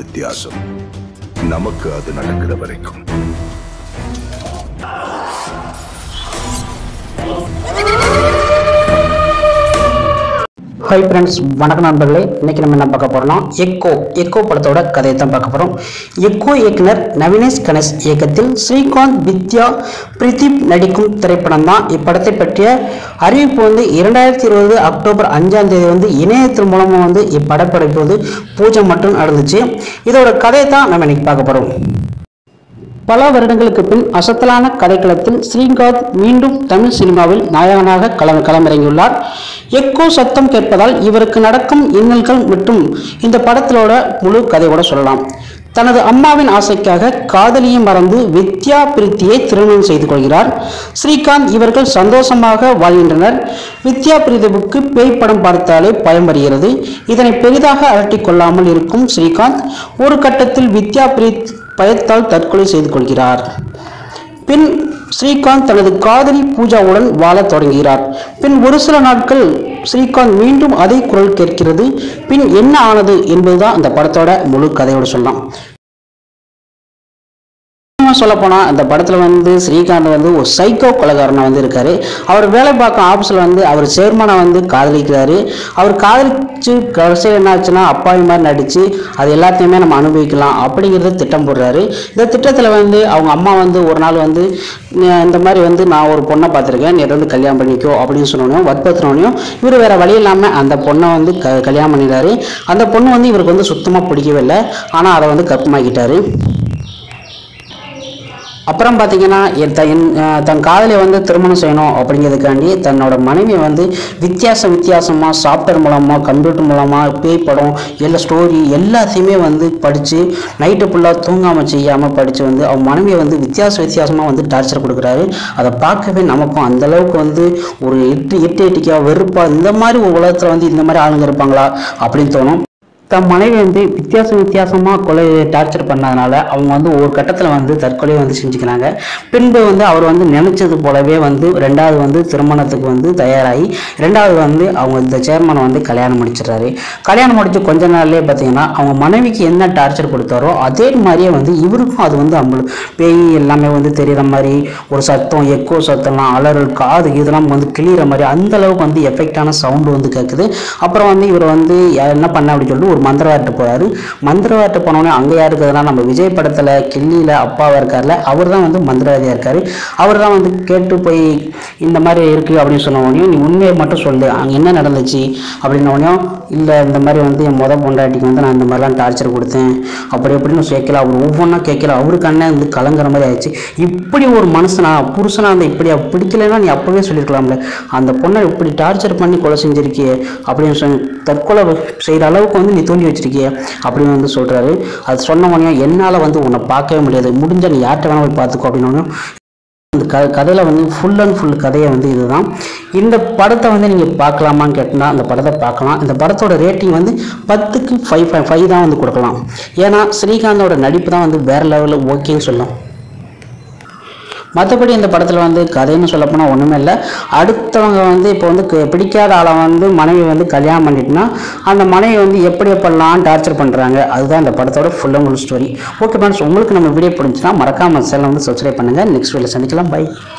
வித்தியாசம் நமக்கு அது நடக்கிற வரைக்கும் ஹாய் ஃப்ரெண்ட்ஸ் வணக்கம் நண்பர்களே இன்னைக்கு நம்ம என்ன பார்க்க போறோம்னா எக்கோ எக்கோ படத்தோட கதையை தான் பார்க்க போறோம் எக்கோ இயக்குனர் நவினேஷ் கணேஷ் இயக்கத்தில் ஸ்ரீகாந்த் வித்யா பிரதீப் நடிக்கும் திரைப்படம் தான் இப்படத்தை பற்றிய அறிவிப்பு வந்து இரண்டாயிரத்தி இருபது அக்டோபர் அஞ்சாம் தேதி வந்து இணையத்தின் மூலமாக வந்து இப்படப்படைப்பு வந்து பூஜை மட்டும் நடந்துச்சு இதோட கதையை தான் நம்ம இன்னைக்கு பார்க்க போறோம் பல வருடங்களுக்கு பின் அசத்தலான கதைக்களத்தில் ஸ்ரீகாந்த் மீண்டும் தமிழ் சினிமாவில் நாயகனாக களம் களமிறங்கியுள்ளார் எக்கோ சத்தம் கேட்பதால் இவருக்கு நடக்கும் இன்னல்கள் மற்றும் இந்த படத்திலோட முழு கதையோட சொல்லலாம் தனது அம்மாவின் ஆசைக்காக காதலியை மறந்து வித்யா பிரீத்தியை திருமணம் செய்து கொள்கிறார் ஸ்ரீகாந்த் இவர்கள் சந்தோஷமாக வாழ்கின்றனர் வித்யா பிரீதவுக்கு பேய் படம் பார்த்தாலே பயம் வருகிறது இதனை பெரிதாக அலட்டிக் கொள்ளாமல் இருக்கும் ஸ்ரீகாந்த் ஒரு கட்டத்தில் வித்யா பிரீத் பயத்தால் தற்கொலை செய்து கொள்கிறார் பின் ஸ்ரீகாந்த் தனது காதலி பூஜாவுடன் வாழத் தொடங்குகிறார் பின் ஒரு சில நாட்கள் ஸ்ரீகாந்த் மீண்டும் அதே குரல் கேட்கிறது பின் என்ன ஆனது என்பதுதான் அந்த படத்தோட முழு கதையோட சொல்லலாம் சொல்ல போனால் அந்த படத்தில் வந்து ஸ்ரீகாந்த் வந்து ஒரு சைக்கோ கொலைகாரனை வந்து இருக்காரு அவர் வேலை பார்க்கும் ஆஃபீஸில் வந்து அவர் சேர்மனை வந்து காதலிக்கிறாரு அவர் காதலிச்சு கடைசியில் என்ன ஆச்சுன்னா அப்பாவி மாதிரி நடித்து அது எல்லாத்தையுமே நம்ம அனுபவிக்கலாம் அப்படிங்கிறத திட்டம் போடுறாரு இந்த திட்டத்தில் வந்து அவங்க அம்மா வந்து ஒரு நாள் வந்து "நீ- இந்த மாதிரி வந்து நான் ஒரு பொண்ணை பார்த்துருக்கேன் நீ வந்து கல்யாணம் பண்ணிக்கோ அப்படின்னு சொன்னோடனே வற்புறுத்தினோடனையும் இவர் வேற வழி இல்லாமல் அந்த பொண்ணை வந்து க கல்யாணம் பண்ணிடுறாரு அந்த பொண்ணு வந்து இவருக்கு வந்து சுத்தமாக பிடிக்கவே இல்லை ஆனால் அதை வந்து கற்பமாக்கிட்டாரு அப்புறம் பார்த்தீங்கன்னா என் த- என், அஹ், தன் காதலை வந்து திருமணம் செய்யணும் அப்படிங்கிறதுக்காண்டி தன்னோட மனைவியை வந்து வித்தியாச வித்தியாசமாக சாஃப்ட்வேர் மூலமாக கம்ப்யூட்டர் மூலமாக பேய் படம் எல்லா ஸ்டோரி எல்லாத்தையுமே வந்து படித்து நைட்டு ஃபுல்லாக தூங்காமல் செய்யாமல் படித்து வந்து அவன் மனைவியை வந்து வித்தியாச வித்தியாசமாக வந்து டார்ச்சர் கொடுக்குறாரு அதை பார்க்கவே நமக்கும் அந்த அளவுக்கு வந்து ஒரு எட்டு எட்டு எட்டிக்கா வெறுப்பா இந்த மாதிரி ஒரு உலகத்தில் வந்து இந்த மாதிரி ஆளுங்க இருப்பாங்களா அப்படின்னு தோணும் தன் மனைவி வந்து வித்தியாச வித்தியாசமாக கொலை டார்ச்சர் பண்ணதுனால அவங்க வந்து ஒரு கட்டத்தில் வந்து தற்கொலை வந்து செஞ்சுக்கிறாங்க பின்பு வந்து அவர் வந்து நினைச்சது போலவே வந்து ரெண்டாவது வந்து திருமணத்துக்கு வந்து தயாராகி ரெண்டாவது வந்து அவங்க இந்த சேர்மனை வந்து கல்யாணம் முடிச்சிடுறாரு கல்யாணம் முடிச்சு கொஞ்ச நாள்லயே பார்த்தீங்கன்னா அவங்க மனைவிக்கு என்ன டார்ச்சர் கொடுத்தாரோ அதே மாதிரியே வந்து இவருக்கும் அது வந்து அவங்க பேய் எல்லாமே வந்து தெரியுற மாதிரி ஒரு சத்தம் எக்கோ சத்தம்லாம் அலறல் காது இதெல்லாம் வந்து கிளியிற மாதிரி அந்த அளவுக்கு வந்து எஃபெக்டான சவுண்டு வந்து கேட்குது அப்புறம் வந்து இவர் வந்து யா- என்ன பண்ண அப்படின்னு சொல்லிட்டு ஒரு மந்திரவாட்டு போறாரு மந்திரவாட்டு போனோடனே அங்கே யார் இருக்குதுன்னா நம்ம விஜய் படத்தில் கில்லியில் அப்பாவா இருக்கார்ல அவர் தான் வந்து மந்திரவாதியாக இருக்காரு அவர் தான் வந்து கேட்டு போய் இந்த மாதிரி இருக்கு அப்படின்னு சொன்ன உடனே நீ உண்மையை மட்டும் சொல்லு அங்கே என்ன நடந்துச்சு அப்படின்ன உடனே இல்லை இந்த மாதிரி வந்து என் முத பொண்டாட்டிக்கு வந்து நான் இந்த மாதிரிலாம் டார்ச்சர் கொடுத்தேன் அப்படி எப்படின்னு கேட்கல அவர் ஒவ்வொன்றா கேட்கல அவருக்கு அண்ணன் வந்து கலங்குற மாதிரி ஆயிடுச்சு இப்படி ஒரு மனுஷனா புருஷனா அந்த இப்படி பிடிக்கலைன்னா நீ அப்பவே சொல்லியிருக்கலாம்ல அந்த பொண்ணை இப்படி டார்ச்சர் பண்ணி கொலை செஞ்சிருக்கியே அப்படின்னு சொல்லி தற்கொலை செய்கிற அளவுக்கு வந்து நீ தூண்டி வச்சிருக்கியே அப்படின்னு வந்து சொல்றாரு அது சொன்ன உடனே என்னால் வந்து உன்னை பார்க்கவே முடியாது முடிஞ்ச நீ யார்கிட்ட வேணா போய் பார்த்துக்கோ அப்படின்னு இந்த க கதையில் வந்து ஃபுல் அண்ட் ஃபுல் கதையை வந்து இதுதான் இந்த படத்தை வந்து நீங்கள் பார்க்கலாமான்னு கேட்டால் அந்த படத்தை பார்க்கலாம் இந்த படத்தோட ரேட்டிங் வந்து பத்துக்கு ஃபைவ் ஃபைவ் தான் வந்து கொடுக்கலாம் ஏன்னா ஸ்ரீகாந்தோட நடிப்பு தான் வந்து வேற லெவலில் ஓகேன்னு சொல்லலாம் மற்றபடி இந்த படத்தில் வந்து கதைன்னு சொல்லப்போனால் ஒன்றுமே இல்லை அடுத்தவங்க வந்து இப்போ வந்து கு- பிடிக்காத ஆளை வந்து மனைவி வந்து கல்யாணம் பண்ணிட்டுனா அந்த மனைவி வந்து எப்படி எப்படிலாம் டார்ச்சர் பண்ணுறாங்க அதுதான் இந்த படத்தோட full and full story okay friends உங்களுக்கு நம்ம வீடியோ பிடிச்சுன்னா மறக்காம சேனல் வந்து சப்ஸ்கிரைப் பண்ணுங்கள் நெக்ஸ்ட் வீடியோ சந்திக்கலாம் பை